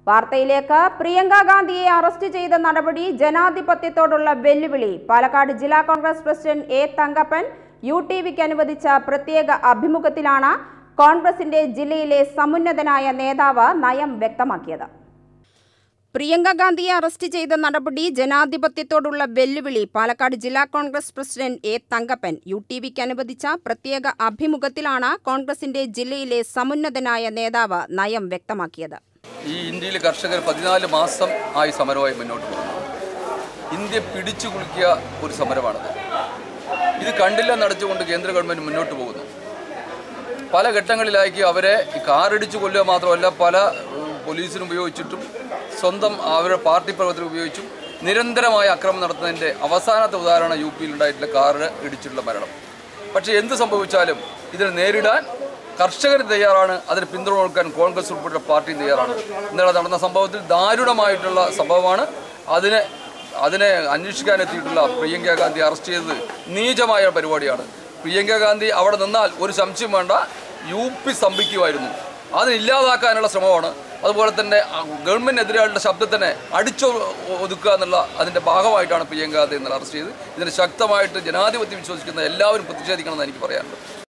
വാർത്തയിലേക്ക് പ്രിയങ്ക ഗാന്ധിയെ അറസ്റ്റ് ചെയ്ത നടപടി ജനാധിപത്യത്തോടുള്ള വെല്ലുവിളി പാലക്കാട് ജില്ലാ Congress president A Thankappan U T വിക്ക് അനുവദിച്ച പ്രത്യേക അഭിമുഖത്തിലാണ് കോൺഗ്രസിന്റെ ജില്ലയിലെ സമുന്നതനായ നേതാവ് നയം വ്യക്തമാക്കിയത് പ്രിയങ്ക ഗാന്ധിയെ അറസ്റ്റ് ചെയ്ത നടപടി ജനാധിപത്യത്തോടുള്ള വെല്ലുവിളി പാലക്കാട് ജില്ലാ Congress president A Thankappan U T വിക്ക് അനുവദിച്ച പ്രത്യേക അഭിമുഖത്തിലാണ് കോൺഗ്രസിന്റെ ജില്ലയിലെ സമുന്നതനായ നേതാവ് നയം വ്യക്തമാക്കിയത് ഈ ഇന്ത്യയിലെ കർഷകർ പതിനാല് മാസം ആയി സമരമായി മുന്നോട്ട് പോകുന്നു ഇന്ത്യ പിടിച്ചു കുളിക്കുക ഒരു സമരമാണത് ഇത് കണ്ടില്ല നടച്ചുകൊണ്ട് കേന്ദ്ര ഗവൺമെൻറ് മുന്നോട്ട് പോകുന്നു പല ഘട്ടങ്ങളിലാക്കി അവരെ ഈ കാറിടിച്ച് കൊല്ലുക മാത്രമല്ല പല ഉം, പോലീസിനും ഉപയോഗിച്ചിട്ടും സ്വന്തം അവരുടെ പാർട്ടി പ്രവർത്തനം ഉപയോഗിച്ചും നിരന്തരമായ അക്രമം നടത്തുന്നതിൻ്റെ അവസാനത്തെ ഉദാഹരണം യു പിയിൽ ഉണ്ടായിട്ടുള്ള കാറ് ഇടിച്ചിട്ടുള്ള മരണം പക്ഷേ എന്ത് സംഭവിച്ചാലും ഇതിനെ നേരിടാൻ കർഷകർ തയ്യാറാണ് അതിന് പിന്തുണ കൊടുക്കാൻ കോൺഗ്രസ് ഉൾപ്പെടെ പാർട്ടിയും തയ്യാറാണ് ഇന്നലെ നടന്ന സംഭവത്തിൽ ദാരുണമായിട്ടുള്ള സംഭവമാണ് അതിനെ അതിനെ അന്വേഷിക്കാൻ എത്തിയിട്ടുള്ള പ്രിയങ്ക ഗാന്ധി അറസ്റ്റ് ചെയ്തത് നീചമായ പരിപാടിയാണ് പ്രിയങ്ക ഗാന്ധി അവിടെ നിന്നാൽ ഒരു സംശയം വേണ്ട യു പി സ്തംഭിക്കുമായിരുന്നു അതിനെ ഇല്ലാതാക്കാനുള്ള ശ്രമമാണ് അതുപോലെ തന്നെ ആ ഗവൺമെന്റിനെതിരായുള്ള ശബ്ദത്തിനെ അടിച്ചു ഒതുക്കുക എന്നുള്ള അതിന്റെ ഭാഗമായിട്ടാണ് പ്രിയങ്ക ഗാന്ധി ഇന്നലെ അറസ്റ്റ് ചെയ്ത് ഇതിന് ശക്തമായിട്ട് ജനാധിപത്യം വിശ്വസിക്കുന്ന എല്ലാവരും പ്രതിഷേധിക്കണമെന്ന് എനിക്ക് പറയാനുള്ളത്